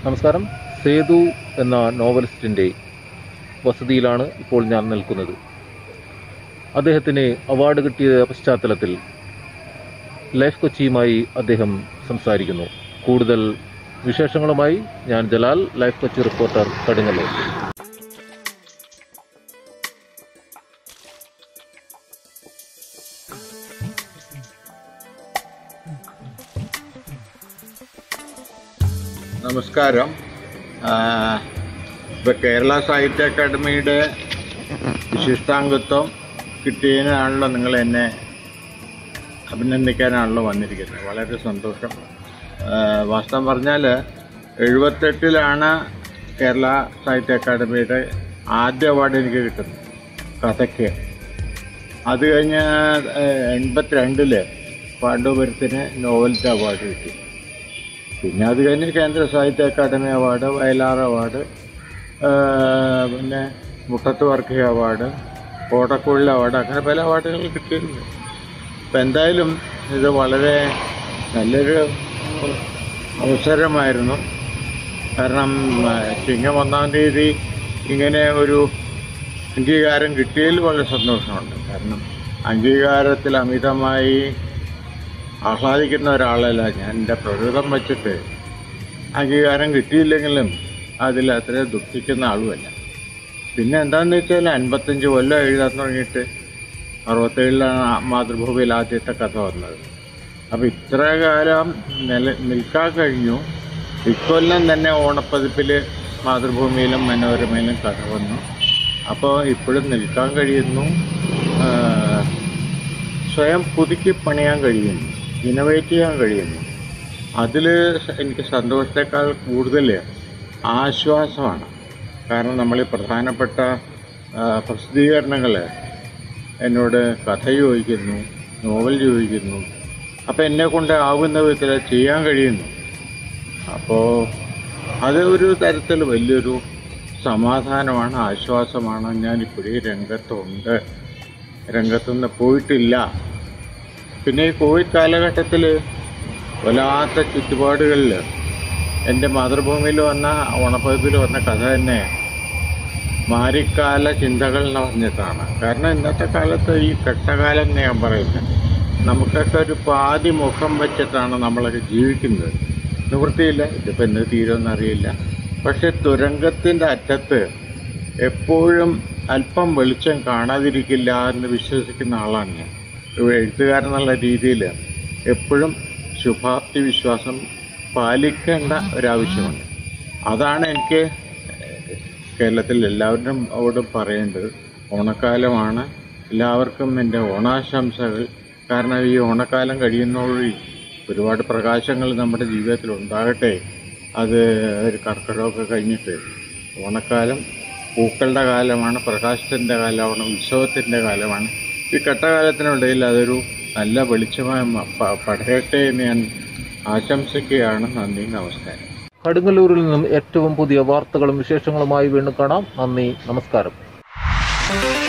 നമസ്കാരം സേതു എന്ന നോവലിസ്റ്റിൻ്റെ വസതിയിലാണ് ഇപ്പോൾ ഞാൻ നിൽക്കുന്നത് അദ്ദേഹത്തിന് അവാർഡ് കിട്ടിയ പശ്ചാത്തലത്തിൽ ലൈഫ് കൊച്ചിയുമായി അദ്ദേഹം സംസാരിക്കുന്നു കൂടുതൽ വിശേഷങ്ങളുമായി ഞാൻ ജലാൽ ലൈഫ് കൊച്ചി റിപ്പോർട്ടർ കടുങ്ങല്ലൂർ നമസ്കാരം ഇപ്പോൾ കേരള സാഹിത്യ അക്കാദമിയുടെ വിശിഷ്ടാംഗത്വം കിട്ടിയതിനാണല്ലോ നിങ്ങൾ എന്നെ അഭിനന്ദിക്കാനാണല്ലോ വന്നിരിക്കുന്നത് വളരെ സന്തോഷം ആ, വാസ്തവം പറഞ്ഞാൽ എഴുപത്തെട്ടിലാണ് കേരള സാഹിത്യ അക്കാദമിയുടെ ആദ്യ അവാർഡ് എനിക്ക് കിട്ടുന്നത് കഥയ്ക്ക് അത് കഴിഞ്ഞ് എൺപത്തിരണ്ടില് പാണ്ഡവപുരത്തിന് നോവൽറ്റി അവാർഡ് കിട്ടി പിന്നെ അത് കഴിഞ്ഞ് കേന്ദ്ര സാഹിത്യ അക്കാദമി അവാർഡ് വയലാർ അവാർഡ് ആ, പിന്നെ മുട്ടത്ത് വർക്കിയ അവാർഡ് കോട്ടക്കുഴൽ അവാർഡ് അങ്ങനെ പല അവാർഡുകൾ കിട്ടിയിട്ടുണ്ട് അപ്പം എന്തായാലും ഇത് വളരെ നല്ലൊരു അവസരമായിരുന്നു കാരണം ആ, ചിങ്ങം ഒന്നാം തീയതി ഇങ്ങനെ ഒരു അംഗീകാരം കിട്ടിയതിൽ വളരെ സന്തോഷമുണ്ട് കാരണം അംഗീകാരത്തിൽ അമിതമായി ആഹ്ലാദിക്കുന്ന ഒരാളല്ല ഞാൻ എൻ്റെ പ്രകൃതം വച്ചിട്ട് അംഗീകാരം കിട്ടിയില്ലെങ്കിലും അതിൽ അത്ര ദുഃഖിക്കുന്ന ആളുമല്ല പിന്നെ എന്താണെന്ന് വെച്ചാൽ അൻപത്തഞ്ച് കൊല്ലം എഴുതാൻ തുടങ്ങിയിട്ട് അറുപത്തേഴിലാണ് ആ മാതൃഭൂമിയിൽ ആദ്യത്തെ കഥ വന്നത് അപ്പോൾ ഇത്ര കാലം നില നിൽക്കാൻ കഴിഞ്ഞു ഇക്കൊല്ലം തന്നെ ഓണപ്പതിപ്പിൽ മാതൃഭൂമിയിലും മനോരമയിലും കഥ വന്നു അപ്പോൾ ഇപ്പോഴും നിൽക്കാൻ കഴിയുന്നു ആ, സ്വയം പുതുക്കി പണിയാൻ കഴിയുന്നു ഇന്നോവേറ്റ് ചെയ്യാൻ കഴിയുന്നു അതിൽ എനിക്ക് സന്തോഷത്തെക്കാൾ കൂടുതൽ ആശ്വാസമാണ് കാരണം നമ്മൾ ഈ പ്രധാനപ്പെട്ട ആ, പ്രസിദ്ധീകരണങ്ങൾ എന്നോട് കഥ ചോദിക്കുന്നു നോവൽ ചോദിക്കുന്നു അപ്പോൾ എന്നെ കൊണ്ട് ആവുന്ന വിധത്തിൽ അത് ചെയ്യാൻ കഴിയുന്നു അപ്പോൾ അത് ഒരു തരത്തിൽ വലിയൊരു സമാധാനമാണ് ആശ്വാസമാണ് ഞാൻ ഇപ്പോഴീ രംഗത്തുണ്ട് രംഗത്തുനിന്ന് പോയിട്ടില്ല പിന്നെ ഈ കോവിഡ് കാലഘട്ടത്തിൽ വല്ലാത്ത ചുറ്റുപാടുകളിൽ എൻ്റെ മാതൃഭൂമിയിൽ വന്ന ഓണപ്പതിപ്പിൽ വന്ന കഥ തന്നെ മാരിക്കാല ചിന്തകൾ എന്ന് പറഞ്ഞിട്ടാണ് കാരണം ഇന്നത്തെ കാലത്ത് ഈ കെട്ടകാലം എന്ന് ഞാൻ പറയുന്നത് നമുക്കൊക്കെ ഒരു പാതി മുഖം വെച്ചിട്ടാണ് നമ്മളൊക്കെ ജീവിക്കുന്നത് നിവൃത്തിയില്ല ഇതിപ്പോൾ എന്ന് തീരുമെന്ന് അറിയില്ല പക്ഷെ തുരങ്കത്തിൻ്റെ അറ്റത്ത് എപ്പോഴും അല്പം വെളിച്ചം കാണാതിരിക്കില്ല എന്ന് വിശ്വസിക്കുന്ന ആളാണ് ഞാൻ ഒരു എഴുത്തുകാരൻ എന്നുള്ള രീതിയിൽ എപ്പോഴും ശുഭാപ്തി വിശ്വാസം പാലിക്കേണ്ട ഒരാവശ്യമുണ്ട് അതാണ് എനിക്ക് കേരളത്തിൽ എല്ലാവരും അവരോടും പറയേണ്ടത് ഓണക്കാലമാണ് എല്ലാവർക്കും എൻ്റെ ഓണാശംസകൾ കാരണം ഈ ഓണക്കാലം കഴിയുന്നതോടുകൂടി ഒരുപാട് പ്രകാശങ്ങൾ നമ്മുടെ ജീവിതത്തിൽ ഉണ്ടാകട്ടെ അത് ഒരു കർക്കിടകമൊക്കെ കഴിഞ്ഞിട്ട് ഓണക്കാലം പൂക്കളുടെ കാലമാണ് പ്രകാശത്തിൻ്റെ കാലമാണ് ഉത്സവത്തിൻ്റെ കാലമാണ് ഈ കെട്ടകാലത്തിനിടയിൽ അതൊരു നല്ല വെളിച്ചമായി മ- പ- പടരട്ടെ എന്ന് ഞാൻ ആശംസിക്കുകയാണ് നന്ദി നമസ്കാരം കടുങ്ങല്ലൂരിൽ നിന്നും ഏറ്റവും പുതിയ വാർത്തകളും വിശേഷങ്ങളുമായി വീണ്ടും കാണാം നന്ദി നമസ്കാരം